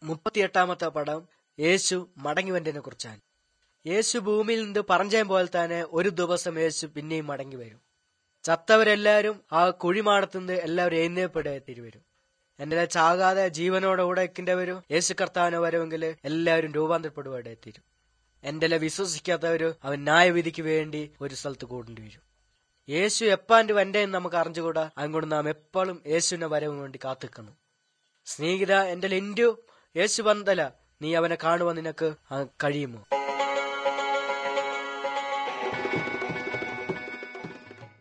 മുപ്പത്തിയെട്ടാമത്തെ പടം യേശു മടങ്ങിവന്റെ കുറിച്ചാണ് യേശു ഭൂമിയിൽ നിന്ന് പറഞ്ഞ പോലെ തന്നെ ഒരു ദിവസം യേശു പിന്നെയും മടങ്ങി വരും ചത്തവരെല്ലാവരും ആ കുഴിമാടത്തുനിന്ന് എല്ലാവരും എഴുന്നേപ്പെടെ തിരുവരും എന്റെ ചാകാതെ ജീവനോടെ കൂടെ വരും യേശു കർത്താവിനെ വരുമെങ്കിൽ എല്ലാവരും രൂപാന്തരപ്പെടുവാടെ തീരും എന്റെ വിശ്വസിക്കാത്തവര് അവൻ ന്യായവിധിക്ക് വേണ്ടി ഒരു സ്ഥലത്ത് കൂടേണ്ടി വരും യേശു എപ്പാണ്ട് വന്റെ എന്ന് നമുക്ക് അറിഞ്ഞുകൂടാ അതുകൊണ്ട് നാം എപ്പോഴും യേശുവിനെ വരവിന് വേണ്ടി കാത്തിക്കുന്നു സ്നേഹിത എന്റെ ലിൻഡു യേശു വന്നതല്ല നീ അവനെ കാണുവാൻ നിനക്ക് ആ കഴിയുമോ